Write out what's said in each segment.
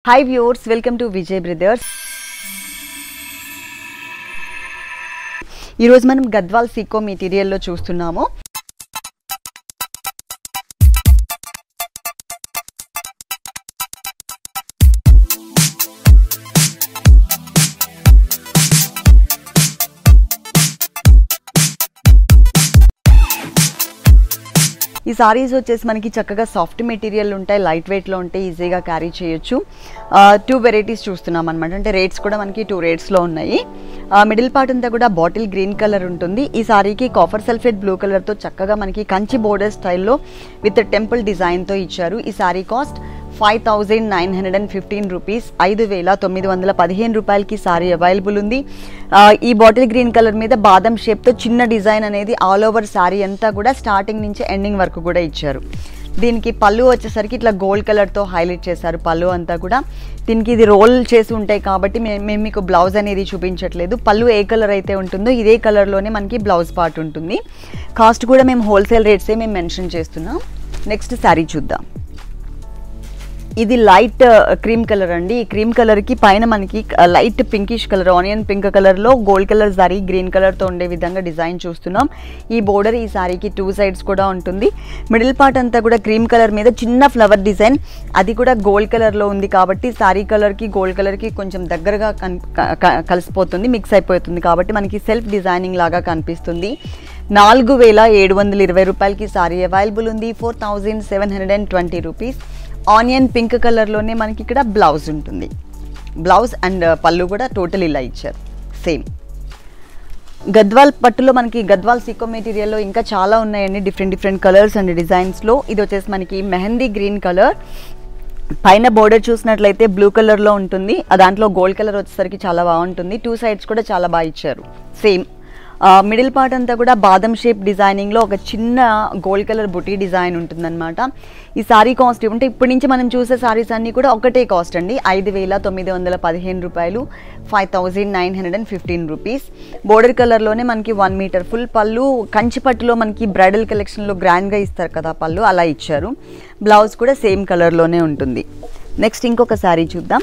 hi viewers welcome to Vijay brothers ఈరోజు మనం గద్వాల్ సీకో మెటీరియల్లో చూస్తున్నాము ఈ సారీస్ వచ్చేసి మనకి చక్కగా సాఫ్ట్ మెటీరియల్ ఉంటాయి లైట్ వెయిట్లో ఉంటాయి ఈజీగా క్యారీ చేయొచ్చు టూ వెరైటీస్ చూస్తున్నాం అనమాట అంటే రేట్స్ కూడా మనకి టూ రేట్స్లో ఉన్నాయి మిడిల్ పార్ట్ అంతా కూడా బాటిల్ గ్రీన్ కలర్ ఉంటుంది ఈ సారీకి కాఫర్ సల్ఫేట్ బ్లూ కలర్తో చక్కగా మనకి కంచి బోర్డర్ స్టైల్లో విత్ టెంపుల్ డిజైన్తో ఇచ్చారు ఈ sari cost five thousand nine hundred and fifteen rupees ఐదు వేల తొమ్మిది వందల పదిహేను రూపాయలకి సారీ అవైలబుల్ ఉంది ఆ, ఈ బాటిల్ గ్రీన్ కలర్ మీద బాదం షేప్తో చిన్న డిజైన్ అనేది ఆల్ ఓవర్ సారీ అంతా కూడా స్టార్టింగ్ నుంచి ఎండింగ్ వరకు కూడా ఇచ్చారు దీనికి పళ్ళు వచ్చేసరికి ఇట్లా గోల్డ్ కలర్తో హైలైట్ చేశారు పళ్ళు అంతా కూడా దీనికి ఇది రోల్ చేసి ఉంటాయి కాబట్టి మే- మేము మీకు బ్లౌజ్ అనేది చూపించట్లేదు పళ్ళు ఏ కలర్ అయితే ఉంటుందో ఇదే కలర్లోనే మనకి బ్లౌజ్ పార్ట్ ఉంటుంది కాస్ట్ కూడా మేము హోల్సేల్ రేట్సే మేము మెన్షన్ చేస్తున్నాం నెక్స్ట్ శారీ చూద్దాం ఇది లైట్ క్రీమ్ కలర్ అండి ఈ క్రీమ్ కలర్కి పైన మనకి light pinkish colour onion pink కలర్లో గోల్డ్ కలర్ సారీ గ్రీన్ కలర్తో ఉండే విధంగా డిజైన్ చూస్తున్నాం ఈ బోర్డర్ ఈ సారీకి టూ సైడ్స్ కూడా ఉంటుంది మిడిల్ పార్ట్ అంతా కూడా క్రీమ్ కలర్ మీద చిన్న ఫ్లవర్ డిజైన్ అది కూడా గోల్డ్ కలర్లో ఉంది కాబట్టి సారీ కలర్కి గోల్డ్ కలర్కి కొంచెం దగ్గరగా కన్ క- క- కలిసిపోతుంది మిక్స్ అయిపోతుంది కాబట్టి మనకి సెల్ఫ్ డిజైనింగ్ లాగా కనిపిస్తుంది నాలుగు వేల ఏడు వందల ఇరవై రూపాయలకి సారీ అవైలబుల్ ఉంది four thousand seven hundred and twenty rupees onion pink కలర్లోనే మనకి ఇక్కడ బ్లౌజ్ ఉంటుంది బ్లౌజ్ అండ్ పళ్ళు కూడా టోటల్ ఇలా ఇచ్చారు సేమ్ గద్వాల్ పట్టులో మనకి గద్వాల్ సీకో మెటీరియల్లో ఇంకా చాలా ఉన్నాయండి డిఫరెంట్ డిఫరెంట్ కలర్స్ అండ్ డిజైన్స్లో ఇది వచ్చేసి మనకి మెహందీ గ్రీన్ కలర్ పైన బోర్డర్ చూసినట్లయితే బ్లూ కలర్లో ఉంటుంది ఆ దాంట్లో గోల్డ్ కలర్ వచ్చేసరికి చాలా బాగుంటుంది టూ సైడ్స్ కూడా చాలా బాగా ఇచ్చారు సేమ్ మిడిల్ పార్ట్ అంతా కూడా బాదం షేప్ డిజైనింగ్లో ఒక చిన్న గోల్డ్ కలర్ బుటీ డిజైన్ ఉంటుందన్నమాట ఈ సారీ కాస్ట్ అంటే ఇప్పటి నుంచి మనం చూసే సారీస్ అన్నీ కూడా ఒకటే కాస్ట్ అండి ఐదు వేల తొమ్మిది వందల పదిహేను రూపాయలు five thousand nine hundred and fifteen rupees border కలర్లోనే మనకి వన్ మీటర్ ఫుల్ పళ్ళు కంచి పట్టులో మనకి బ్రైడల్ కలెక్షన్లో గ్రాండ్గా ఇస్తారు కదా పళ్ళు అలా ఇచ్చారు బ్లౌజ్ కూడా సేమ్ కలర్లోనే ఉంటుంది నెక్స్ట్ ఇంకొక శారీ చూద్దాం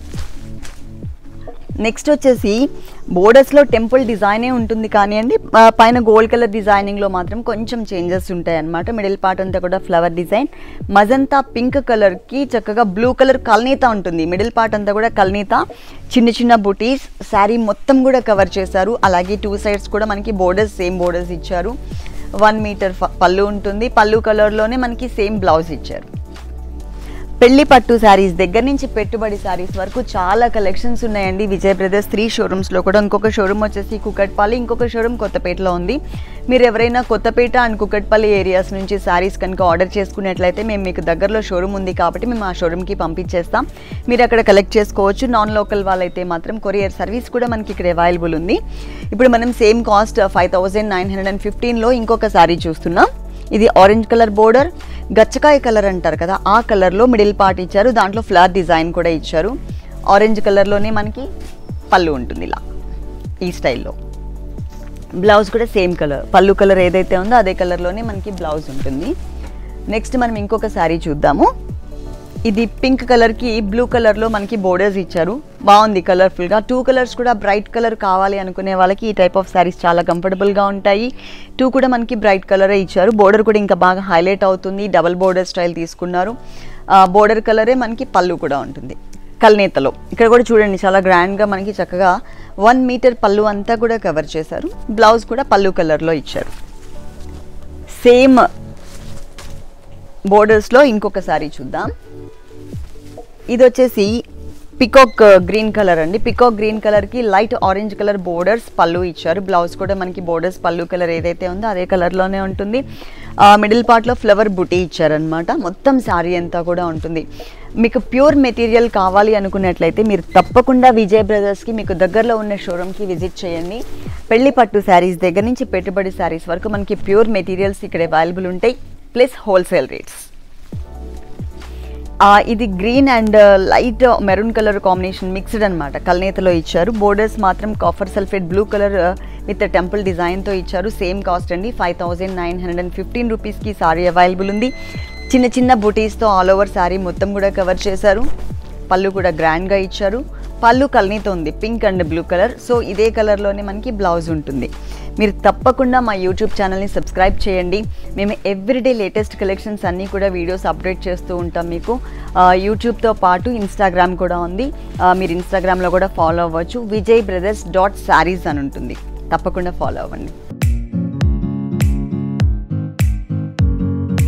నెక్స్ట్ వచ్చేసి బోర్డర్స్లో టెంపుల్ డిజైనే ఉంటుంది కానివ్వండి ఆ, పైన గోల్డ్ కలర్ డిజైనింగ్లో మాత్రం కొంచెం చేంజెస్ ఉంటాయి అన్నమాట మిడిల్ పార్ట్ అంతా కూడా ఫ్లవర్ డిజైన్ మజంతా పింక్ కలర్కి చక్కగా బ్లూ కలర్ కల్నీత ఉంటుంది మిడిల్ పార్ట్ అంతా కూడా కల్నీత చిన్న చిన్న బుటీస్ శారీ మొత్తం కూడా కవర్ చేశారు అలాగే టూ సైడ్స్ కూడా మనకి బోర్డర్స్ సేమ్ బోర్డర్స్ ఇచ్చారు వన్ మీటర్ పళ్ళు ఉంటుంది పళ్ళు కలర్లోనే మనకి సేమ్ బ్లౌజ్ ఇచ్చారు పెళ్లి పట్టు శారీస్ దగ్గర నుంచి పెట్టుబడి శారీస్ వరకు చాలా కలెక్షన్స్ ఉన్నాయండి విజయ్ బ్రదర్స్ త్రీ షోరూమ్స్లో కూడా ఇంకొక షోరూమ్ వచ్చేసి కుకట్పల్లి ఇంకొక షోరూమ్ కొత్తపేటలో ఉంది మీరు ఎవరైనా కొత్తపేట అండ్ కుకట్పల్లి ఏరియాస్ నుంచి శారీస్ కనుక ఆర్డర్ చేసుకున్నట్లయితే మేము మీకు దగ్గరలో షోరూమ్ ఉంది కాబట్టి మేము ఆ షోరూమ్కి పంపించేస్తాం మీరు అక్కడ కలెక్ట్ చేసుకోవచ్చు నాన్ లోకల్ వాళ్ళైతే మాత్రం కొరియర్ సర్వీస్ కూడా మనకి ఇక్కడ అవైలబుల్ ఉంది ఇప్పుడు మనం same cost five thousand nine hundred and ఫిఫ్టీన్లో ఇంకొక శారీ చూస్తున్నాం ఇది ఆరెంజ్ కలర్ బోర్డర్ గచ్చకాయ కలర్ అంటారు కదా ఆ కలర్లో మిడిల్ పార్ట్ ఇచ్చారు దాంట్లో ఫ్లవర్ డిజైన్ కూడా ఇచ్చారు ఆరెంజ్ కలర్లోనే మనకి పళ్ళు ఉంటుంది ఇలా ఈ స్టైల్లో బ్లౌజ్ కూడా సేమ్ కలర్ పళ్ళు కలర్ ఏదైతే ఉందో అదే కలర్లోనే మనకి బ్లౌజ్ ఉంటుంది నెక్స్ట్ మనం ఇంకొక శారీ చూద్దాము ఇది పింక్ కలర్కి బ్లూ కలర్లో మనకి బోర్డర్స్ ఇచ్చారు బాగుంది కలర్ఫుల్గా టూ కలర్స్ కూడా బ్రైట్ కలర్ కావాలి అనుకునే వాళ్ళకి ఈ టైప్ ఆఫ్ శారీస్ చాలా కంఫర్టబుల్గా ఉంటాయి టూ కూడా మనకి బ్రైట్ కలరే ఇచ్చారు బోర్డర్ కూడా ఇంకా బాగా హైలైట్ అవుతుంది డబల్ బోర్డర్ స్టైల్ తీసుకున్నారు బోర్డర్ కలరే మనకి పళ్ళు కూడా ఉంటుంది కల్నేతలో ఇక్కడ కూడా చూడండి చాలా గ్రాండ్గా మనకి చక్కగా వన్ మీటర్ పళ్ళు అంతా కూడా కవర్ చేశారు బ్లౌజ్ కూడా పళ్ళు కలర్లో ఇచ్చారు సేమ్ బోర్డర్స్లో ఇంకొక సారీ చూద్దాం ఇది వచ్చేసి పికాక్ గ్రీన్ కలర్ అండి పికాక్ గ్రీన్ కలర్కి లైట్ ఆరెంజ్ కలర్ బోర్డర్స్ పళ్ళు ఇచ్చారు బ్లౌజ్ కూడా మనకి బోర్డర్స్ పళ్ళు కలర్ ఏదైతే ఉందో అదే కలర్లోనే ఉంటుంది మిడిల్ పార్ట్లో ఫ్లవర్ బుటీ ఇచ్చారనమాట మొత్తం శారీ అంతా కూడా ఉంటుంది మీకు ప్యూర్ మెటీరియల్ కావాలి అనుకున్నట్లయితే మీరు తప్పకుండా విజయ్ బ్రదర్స్కి మీకు దగ్గరలో ఉన్న షోరూమ్కి విజిట్ చేయండి పెళ్లి పట్టు శారీస్ దగ్గర నుంచి పెట్టుబడి శారీస్ వరకు మనకి ప్యూర్ మెటీరియల్స్ ఇక్కడ అవైలబుల్ ఉంటాయి ప్లస్ హోల్సేల్ రేట్స్ ఆ, ఇది green and light maroon colour combination mixed అనమాట కల్నేతలో ఇచ్చారు బోర్డర్స్ మాత్రం copper sulphate blue colour with temple డిజైన్తో ఇచ్చారు సేమ్ కాస్ట్ అండి five thousand nine hundred and fifteen రూపీస్కి సారీ అవైలబుల్ ఉంది చిన్న చిన్న బుటీస్తో ఆల్ ఓవర్ శారీ మొత్తం కూడా కవర్ చేశారు పళ్ళు కూడా గ్రాండ్గా ఇచ్చారు పళ్ళు కల్నీతో ఉంది pink and blue colour so ఇదే కలర్లోనే మనకి బ్లౌజ్ ఉంటుంది మీరు తప్పకుండా మా యూట్యూబ్ ఛానల్ని సబ్స్క్రైబ్ చేయండి మేము ఎవ్రీడే లేటెస్ట్ కలెక్షన్స్ అన్నీ కూడా వీడియోస్ అప్డేట్ చేస్తూ ఉంటాం మీకు ఆ, యూట్యూబ్తో పాటు ఇన్స్టాగ్రామ్ కూడా ఉంది ఆ, మీరు ఇన్స్టాగ్రామ్లో కూడా ఫాలో అవ్వచ్చు విజయ్ బ్రదర్స్ డాట్ శారీస్ అని ఉంటుంది తప్పకుండా ఫాలో అవ్వండి